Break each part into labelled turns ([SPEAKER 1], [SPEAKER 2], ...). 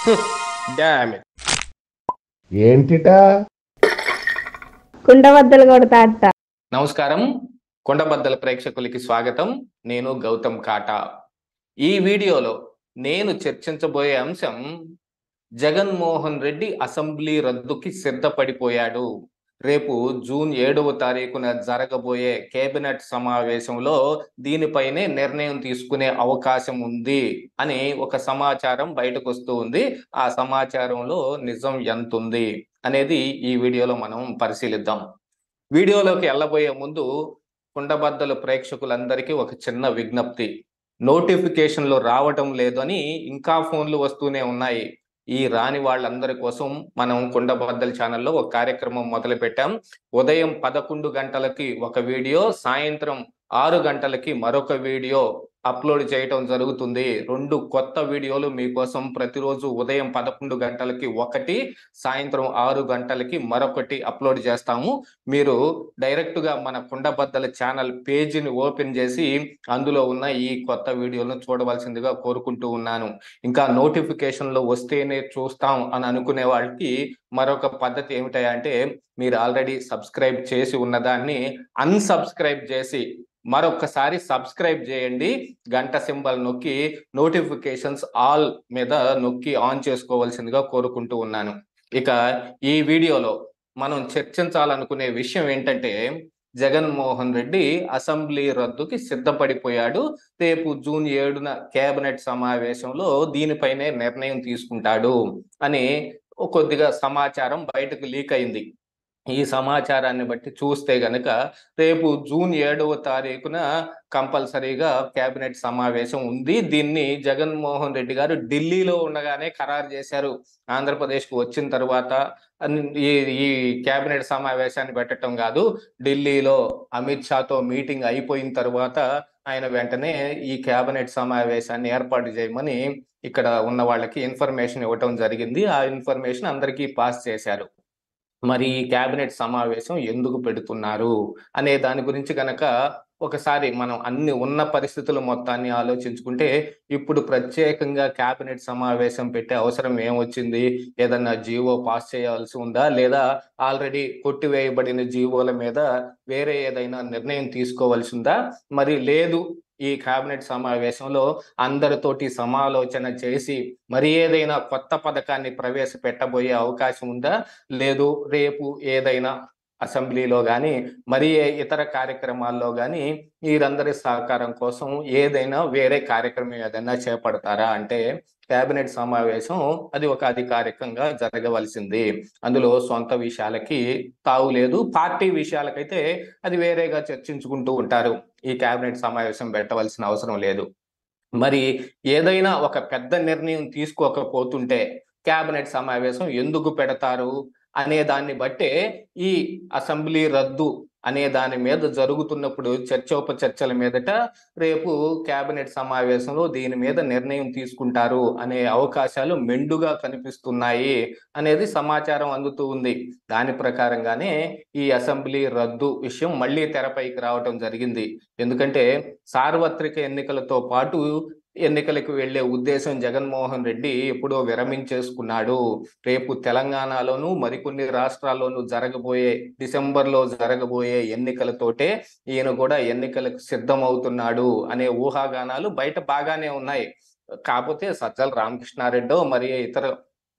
[SPEAKER 1] dam
[SPEAKER 2] ఏంటిటా
[SPEAKER 3] కుండబద్దలు కొడతా అత్త
[SPEAKER 1] నమస్కారం కొండబద్దల ప్రేక్షకులకి స్వాగతం నేను గౌతమ్ కాటా ఈ వీడియోలో నేను చర్చించబోయే అంశం జగన్మోహన్ రెడ్డి అసెంబ్లీ రద్దుకి సిద్ధపడిపోయాడు రేపు జూన్ ఏడవ తారీఖున జరగబోయే కేబినెట్ సమావేశంలో దీనిపైనే నిర్ణయం తీసుకునే అవకాశం ఉంది అని ఒక సమాచారం బయటకు వస్తూ ఉంది ఆ సమాచారంలో నిజం ఎంత ఉంది అనేది ఈ వీడియోలో మనం పరిశీలిద్దాం వీడియోలోకి వెళ్ళబోయే ముందు కుండబద్దల ప్రేక్షకులందరికీ ఒక చిన్న విజ్ఞప్తి నోటిఫికేషన్లు రావటం లేదని ఇంకా ఫోన్లు వస్తూనే ఉన్నాయి ఈ రాని వాళ్ళందరి కోసం మనం కుండబద్దల ఛానల్లో ఒక కార్యక్రమం మొదలు పెట్టాం ఉదయం పదకొండు గంటలకి ఒక వీడియో సాయంత్రం ఆరు గంటలకి మరొక వీడియో అప్లోడ్ చేయటం జరుగుతుంది రెండు కొత్త వీడియోలు మీకోసం ప్రతిరోజు ఉదయం పదకొండు గంటలకి ఒకటి సాయంత్రం ఆరు గంటలకి మరొకటి అప్లోడ్ చేస్తాము మీరు డైరెక్ట్ గా మన కుండబద్దల ఛానల్ పేజీని ఓపెన్ చేసి అందులో ఉన్న ఈ కొత్త వీడియోలను చూడవలసిందిగా కోరుకుంటూ ఉన్నాను ఇంకా నోటిఫికేషన్లు వస్తేనే చూస్తాం అని అనుకునే వాళ్ళకి మరొక పద్ధతి ఏమిటంటే మీరు ఆల్రెడీ సబ్స్క్రైబ్ చేసి ఉన్నదాన్ని అన్సబ్స్క్రైబ్ చేసి మరొకసారి సబ్స్క్రైబ్ చేయండి గంట సింబల్ నొక్కి నోటిఫికేషన్స్ ఆల్ మీద నొక్కి ఆన్ చేసుకోవాల్సిందిగా కోరుకుంటూ ఉన్నాను ఇక ఈ వీడియోలో మనం చర్చించాలనుకునే విషయం ఏంటంటే జగన్మోహన్ రెడ్డి అసెంబ్లీ రద్దుకి సిద్ధపడిపోయాడు రేపు జూన్ ఏడున కేబినెట్ సమావేశంలో దీనిపైనే నిర్ణయం తీసుకుంటాడు అని కొద్దిగా సమాచారం బయటకు లీక్ అయింది ఈ సమాచారాన్ని బట్టి చూస్తే గనక రేపు జూన్ ఏడవ తారీఖున కంపల్సరీగా కేబినెట్ సమావేశం ఉంది దీన్ని జగన్మోహన్ రెడ్డి గారు ఢిల్లీలో ఉండగానే ఖరారు చేశారు ఆంధ్రప్రదేశ్కు వచ్చిన తర్వాత ఈ ఈ కేబినెట్ సమావేశాన్ని పెట్టడం కాదు ఢిల్లీలో అమిత్ షాతో మీటింగ్ అయిపోయిన తర్వాత ఆయన వెంటనే ఈ కేబినెట్ సమావేశాన్ని ఏర్పాటు చేయమని ఇక్కడ ఉన్న వాళ్ళకి ఇన్ఫర్మేషన్ ఇవ్వటం జరిగింది ఆ ఇన్ఫర్మేషన్ అందరికీ పాస్ చేశారు మరి ఈ కేబినెట్ సమావేశం ఎందుకు పెడుతున్నారు అనే దాని గురించి కనుక ఒకసారి మనం అన్ని ఉన్న పరిస్థితులు మొత్తాన్ని ఆలోచించుకుంటే ఇప్పుడు ప్రత్యేకంగా కేబినెట్ సమావేశం పెట్టే అవసరం ఏమొచ్చింది ఏదన్నా జీవో పాస్ చేయాల్సి ఉందా లేదా ఆల్రెడీ కొట్టివేయబడిన జీవోల మీద వేరే ఏదైనా నిర్ణయం తీసుకోవాల్సి ఉందా మరి లేదు ఈ కేబినెట్ సమావేశంలో అందరితోటి సమాలోచన చేసి మరి ఏదైనా కొత్త పథకాన్ని ప్రవేశపెట్టబోయే అవకాశం ఉందా లేదు రేపు ఏదైనా అసెంబ్లీలో కానీ మరి ఏ ఇతర కార్యక్రమాల్లో కానీ వీరందరి సహకారం కోసం ఏదైనా వేరే కార్యక్రమం ఏదైనా చేపడతారా అంటే కేబినెట్ సమావేశం అది ఒక అధికారికంగా జరగవలసింది అందులో సొంత విషయాలకి తావు లేదు పార్టీ విషయాలకైతే అది వేరేగా చర్చించుకుంటూ ఉంటారు ఈ కేబినెట్ సమావేశం పెట్టవలసిన అవసరం లేదు మరి ఏదైనా ఒక పెద్ద నిర్ణయం తీసుకోకపోతుంటే కేబినెట్ సమావేశం ఎందుకు పెడతారు అనే దాన్ని బట్టే ఈ అసెంబ్లీ రద్దు అనే దాని మీద జరుగుతున్నప్పుడు చర్చోపచర్చల మీదట రేపు కేబినెట్ సమావేశంలో దీని మీద నిర్ణయం తీసుకుంటారు అనే అవకాశాలు మెండుగా కనిపిస్తున్నాయి అనేది సమాచారం అందుతూ ఉంది దాని ప్రకారంగానే ఈ అసెంబ్లీ రద్దు విషయం మళ్ళీ తెరపైకి రావటం జరిగింది ఎందుకంటే సార్వత్రిక ఎన్నికలతో పాటు ఎన్నికలకు వెళ్లే ఉద్దేశం జగన్మోహన్ రెడ్డి ఎప్పుడో విరమించేసుకున్నాడు రేపు తెలంగాణలోను మరికొన్ని రాష్ట్రాల్లోనూ జరగబోయే డిసెంబర్లో జరగబోయే ఎన్నికలతోటే ఈయన కూడా ఎన్నికలకు సిద్ధమవుతున్నాడు అనే ఊహాగానాలు బయట బాగానే ఉన్నాయి కాకపోతే సజ్జల రామకృష్ణారెడ్డో మరి ఇతర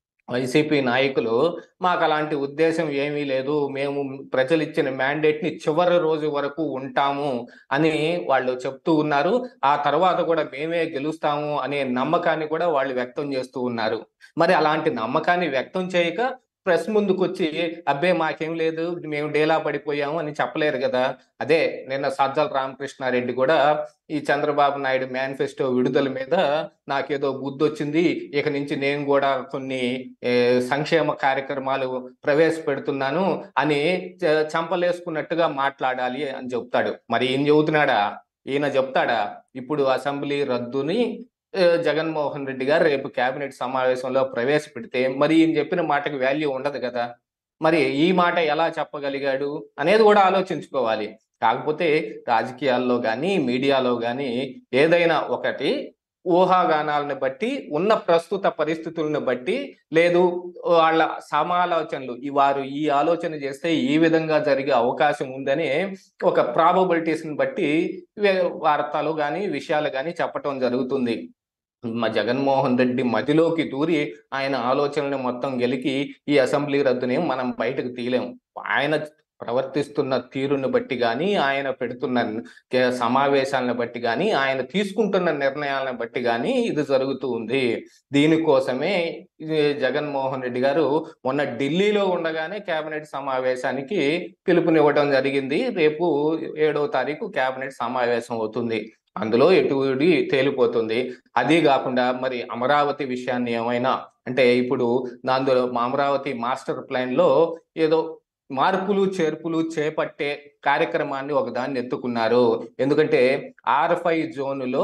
[SPEAKER 1] వైసీపీ నాయకులు మాకు అలాంటి ఉద్దేశం ఏమీ లేదు మేము ప్రజలు ఇచ్చిన మ్యాండేట్ ని చివరి రోజు వరకు ఉంటాము అని వాళ్ళు చెప్తూ ఉన్నారు ఆ తర్వాత కూడా మేమే గెలుస్తాము అనే నమ్మకాన్ని కూడా వాళ్ళు వ్యక్తం చేస్తూ ఉన్నారు మరి అలాంటి నమ్మకాన్ని వ్యక్తం చేయక ప్రెస్ ముందుకు వచ్చి అబ్బే మాకేం లేదు మేము డేలా పడిపోయాము అని చెప్పలేరు కదా అదే నిన్న సజ్జల రామకృష్ణారెడ్డి కూడా ఈ చంద్రబాబు నాయుడు మేనిఫెస్టో విడుదల మీద నాకేదో బుద్ధి వచ్చింది ఇక నుంచి నేను కూడా కొన్ని ఏ, సంక్షేమ కార్యక్రమాలు ప్రవేశపెడుతున్నాను అని చ- చంపలేసుకున్నట్టుగా మాట్లాడాలి అని చెప్తాడు మరి ఈయన చెబుతున్నాడా ఈయన చెప్తాడా ఇప్పుడు అసెంబ్లీ రద్దుని ఆ, జగన్మోహన్ రెడ్డి గారు రేపు కేబినెట్ సమావేశంలో ప్రవేశపెడితే మరి ఈయన చెప్పిన మాటకి వాల్యూ ఉండదు కదా మరి ఈ మాట ఎలా చెప్పగలిగాడు అనేది కూడా ఆలోచించుకోవాలి కాకపోతే రాజకీయాల్లో కానీ మీడియాలో కానీ ఏదైనా ఒకటి ఊహాగానాలను బట్టి ఉన్న ప్రస్తుత పరిస్థితులను బట్టి లేదు వాళ్ళ సమాలోచనలు ఈ వారు ఈ ఆలోచన చేస్తే ఈ విధంగా జరిగే అవకాశం ఉందని ఒక ప్రాబబిలిటీస్ ని బట్టి వే- వార్తలు కానీ విషయాలు కానీ చెప్పటం జరుగుతుంది మా జగన్మోహన్ రెడ్డి మదిలోకి దూరి ఆయన ఆలోచనని మొత్తం గెలికి ఈ అసెంబ్లీ రద్దుని మనం బయటకు తీయలేం ఆయన ప్రవర్తిస్తున్న తీరుని బట్టి కానీ ఆయన పెడుతున్న కే- సమావేశాలను బట్టి కానీ ఆయన తీసుకుంటున్న నిర్ణయాలను బట్టి కానీ ఇది జరుగుతూ ఉంది దీనికోసమే ఇది జగన్మోహన్ రెడ్డి గారు మొన్న ఢిల్లీలో ఉండగానే కేబినెట్ సమావేశానికి పిలుపునివ్వడం జరిగింది రేపు ఏడవ తారీఖు కేబినెట్ సమావేశం అవుతుంది అందులో ఎటుడి తేలిపోతుంది అది కాకుండా మరి అమరావతి విషయాన్ని ఏమైనా అంటే ఇప్పుడు అందులో మా అమరావతి మాస్టర్ ప్లాన్ లో ఏదో మార్పులు చేర్పులు చేపట్టే కార్యక్రమాన్ని ఒకదాన్ని ఎత్తుకున్నారు ఎందుకంటే ఆర్ ఫైవ్ జోనులో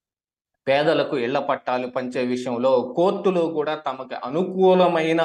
[SPEAKER 1] పేదలకు ఇళ్ల పట్టాలు పంచే విషయంలో కోర్టులో కూడా తమకు అనుకూలమైన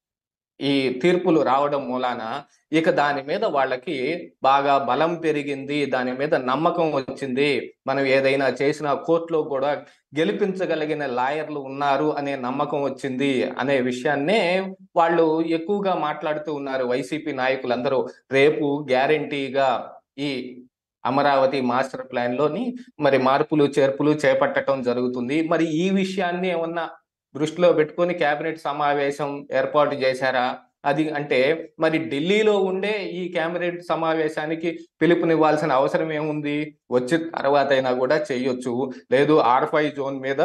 [SPEAKER 1] ఈ తీర్పులు రావడం మూలాన ఇక దాని మీద వాళ్ళకి బాగా బలం పెరిగింది దాని మీద నమ్మకం వచ్చింది మనం ఏదైనా చేసిన కోర్టులో కూడా గెలిపించగలిగిన లాయర్లు ఉన్నారు అనే నమ్మకం వచ్చింది అనే విషయాన్నే వాళ్ళు ఎక్కువగా మాట్లాడుతూ ఉన్నారు వైసీపీ నాయకులందరూ రేపు గ్యారంటీగా ఈ అమరావతి మాస్టర్ ప్లాన్ లోని మరి మార్పులు చేర్పులు చేపట్టడం జరుగుతుంది మరి ఈ విషయాన్ని ఏమన్నా దృష్టిలో పెట్టుకొని కేబినెట్ సమావేశం ఏర్పాటు చేశారా అది అంటే మరి ఢిల్లీలో ఉండే ఈ కేబినెట్ సమావేశానికి పిలుపునివ్వాల్సిన అవసరం ఏముంది వచ్చిన తర్వాత అయినా కూడా చెయ్యొచ్చు లేదు ఆర్ ఫైవ్ జోన్ మీద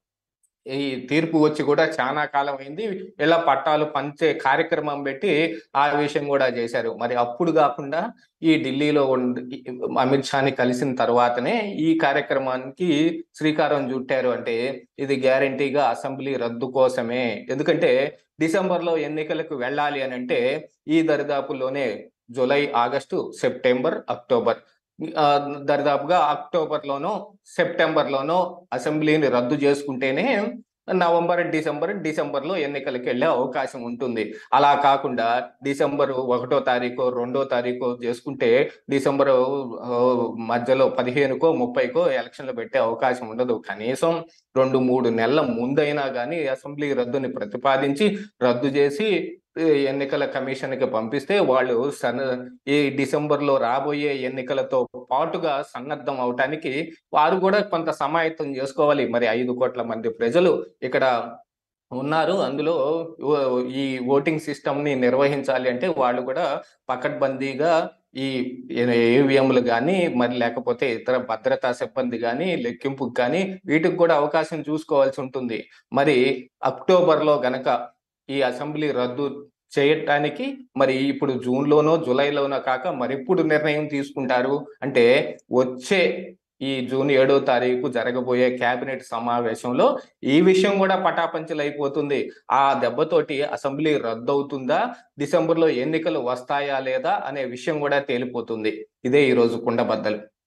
[SPEAKER 1] ఈ తీర్పు వచ్చి కూడా చాలా కాలం అయింది ఇలా పట్టాలు పంచే కార్యక్రమం పెట్టి ఆ విషయం కూడా చేశారు మరి అప్పుడు కాకుండా ఈ ఢిల్లీలో ఉండి అమిత్ షాని కలిసిన తర్వాతనే ఈ కార్యక్రమానికి శ్రీకారం చుట్టారు అంటే ఇది గ్యారంటీగా అసెంబ్లీ రద్దు కోసమే ఎందుకంటే డిసెంబర్ లో ఎన్నికలకు వెళ్ళాలి అని అంటే ఈ దరిదాపుల్లోనే జూలై ఆగస్టు సెప్టెంబర్ అక్టోబర్ ఆ, దరిదాపుగా అక్టోబర్ లోనో సెప్టెంబర్ లోనో అసెంబ్లీని రద్దు చేసుకుంటేనే నవంబర్ డిసెంబర్ డిసెంబర్ లో ఎన్నికలకు వెళ్ళే అవకాశం ఉంటుంది అలా కాకుండా డిసెంబర్ ఒకటో తారీఖు రెండో తారీఖు చేసుకుంటే డిసెంబర్ ఆ, మధ్యలో పదిహేనుకో ముప్పైకో ఎలక్షన్లు పెట్టే అవకాశం ఉండదు కనీసం రెండు మూడు నెలల ముందైనా కానీ అసెంబ్లీ రద్దుని ప్రతిపాదించి రద్దు చేసి ఈ ఎన్నికల కమిషన్ కి పంపిస్తే వాళ్ళు సన్న ఈ డిసెంబర్ లో రాబోయే ఎన్నికలతో పాటుగా సన్నద్ధం అవటానికి వారు కూడా కొంత సమాయత్తం చేసుకోవాలి మరి ఐదు కోట్ల మంది ప్రజలు ఇక్కడ ఉన్నారు అందులో ఓ- ఈ ఓటింగ్ సిస్టమ్ ని నిర్వహించాలి అంటే వాళ్ళు కూడా పకడ్బందీగా ఈ ఏవిఎంలు కానీ మరి లేకపోతే ఇతర భద్రతా సిబ్బంది కానీ లెక్కింపుకి కానీ వీటికి కూడా అవకాశం చూసుకోవాల్సి ఉంటుంది మరి అక్టోబర్ లో గనక ఈ అసెంబ్లీ రద్దు చేయటానికి మరి ఇప్పుడు జూన్ లోనో జూలైలోనో కాక మరి ఇప్పుడు నిర్ణయం తీసుకుంటారు అంటే వచ్చే ఈ జూన్ ఏడో తారీఖు జరగబోయే కేబినెట్ సమావేశంలో ఈ విషయం కూడా పటాపంచలైపోతుంది ఆ దెబ్బతోటి అసెంబ్లీ రద్దు అవుతుందా డిసెంబర్ లో ఎన్నికలు వస్తాయా లేదా అనే విషయం కూడా తేలిపోతుంది ఇదే ఈ రోజు కుండబద్దలు